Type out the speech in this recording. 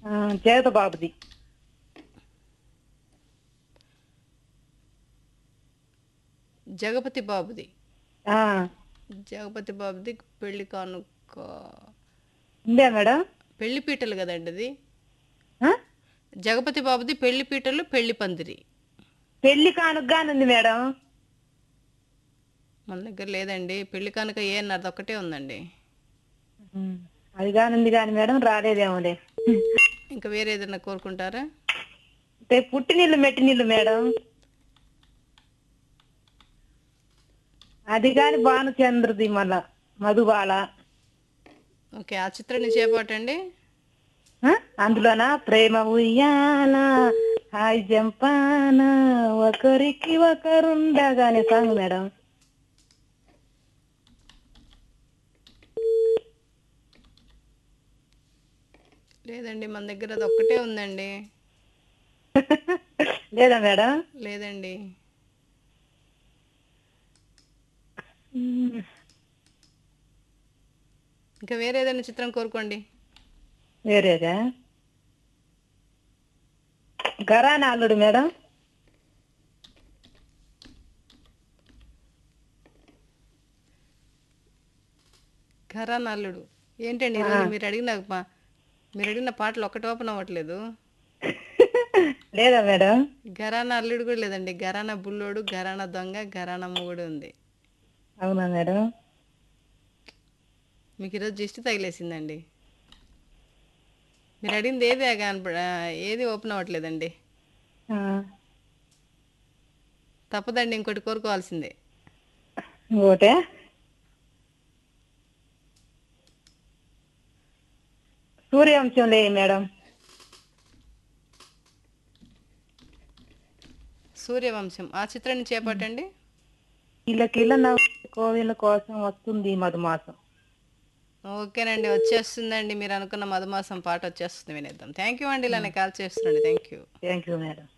ఆ, జగత బాబుది జగపతి బాబుది ఆ, జగపతి బాబుది పెళ్లి కానుక ఉందా మేడం పెళ్లి పీటలు కదండి అది ఆ? జగపతి బాబుది పెళ్లి పీటలు పెళ్లి పందిరి పెళ్లి కానుగ్గానుంది మేడం మన దగ్గర లేదండి పెళ్లి కానుక ఏ అన్నది ఒక్కటే ఉందండి ఉమ్, అది కానుంది కాని మేడం రాలేదేమోలే ఇంకా వేరే ఏదైనా కోరుకుంటారా అంటే పుట్టినీళ్ళు మెట్టినీళ్ళు మేడం అది కాని భానుచంద్రది మళ్ళా మధుబాల ఓకే ఆ చిత్రాన్ని చేపట్టండి ఆ? అందులోనా ప్రేమ ఉయ్యాల హాయ్ జంపాన ఒకరికి ఒకరుండగా అనే సాంగ్ మేడం లేదండి మన దగ్గర అది ఒక్కటే ఉందండి లేదా మేడం లేదండి ఉమ్, ఇంకా వేరే ఏదైనా చిత్రం కోరుకోండి వేరేదా గరానా అల్లుడు మేడం ఘరానా అల్లుడు ఏంటండి ఈరోజు మీరు అడిగిన పా- మీరు అడిగిన పాటలు ఒక్కటి ఓపెన్ అవ్వట్లేదు లేదా మేడం ఘరానా అల్లుడు కూడా లేదండి ఘరానా బుల్లోడు ఘరానా దొంగ ఘరానా మొగుడు ఉంది అవునా మేడం మీకు ఈరోజు దిష్టి తగిలేసిందండి మీరు అడిగింది ఏది కనపడ ఏది ఓపెన్ అవ్వట్లేదండి ఆ, తప్పదండి ఇంకోటి కోరుకోవాల్సిందే ఇంకోటే సూర్యవంశం లే మేడం సూర్యవంశం ఆ చిత్రాన్ని చేపట్టండి ఇళ్ళకిళ్ళ నవ్వు కోవిల కోసం వస్తుంది ఈ మధుమాసం ఓకేనండి వచ్చేస్తుందండి మీరు అనుకున్న మధుమాసం పాట వచ్చేస్తుంది వినేద్దాం థ్యాంక్ యూ అండి ఇలానే కాల్ చేస్తుండండి thank you thank you madam